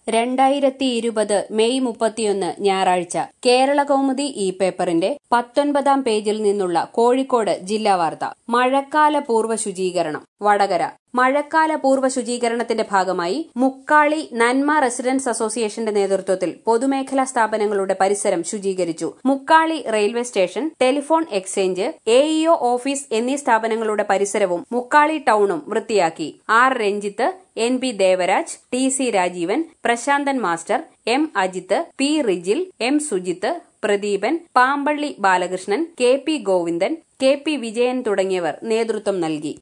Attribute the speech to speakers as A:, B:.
A: രണ്ടായിരത്തി ഇരുപത് മെയ് മുപ്പത്തിയൊന്ന് ഞായറാഴ്ച കേരള കൗമുദി ഈ പേപ്പറിന്റെ പത്തൊൻപതാം പേജിൽ നിന്നുള്ള കോഴിക്കോട് ജില്ലാ വാർത്ത മഴക്കാല പൂർവ്വ ശുചീകരണം വടകര മഴക്കാല പൂർവ്വ ശുചീകരണത്തിന്റെ ഭാഗമായി മുക്കാളി നന്മ റെസിഡൻസ് അസോസിയേഷന്റെ നേതൃത്വത്തിൽ പൊതുമേഖലാ സ്ഥാപനങ്ങളുടെ പരിസരം ശുചീകരിച്ചു Mukkali railway station telephone exchange AEO office എന്നീ സ്ഥാപനങ്ങളുടെ പരിസരവും മുക്കാളി ടൌണും വൃത്തിയാക്കി R Ranjith N P Devaraj T C Rajeevan Prasanthan master M Ajith P Rijil M Sujith Pradeepan Pampally Balakrishnan K P Govindan K P Vijayan തുടങ്ങിയവർ നേതൃത്വം നൽകി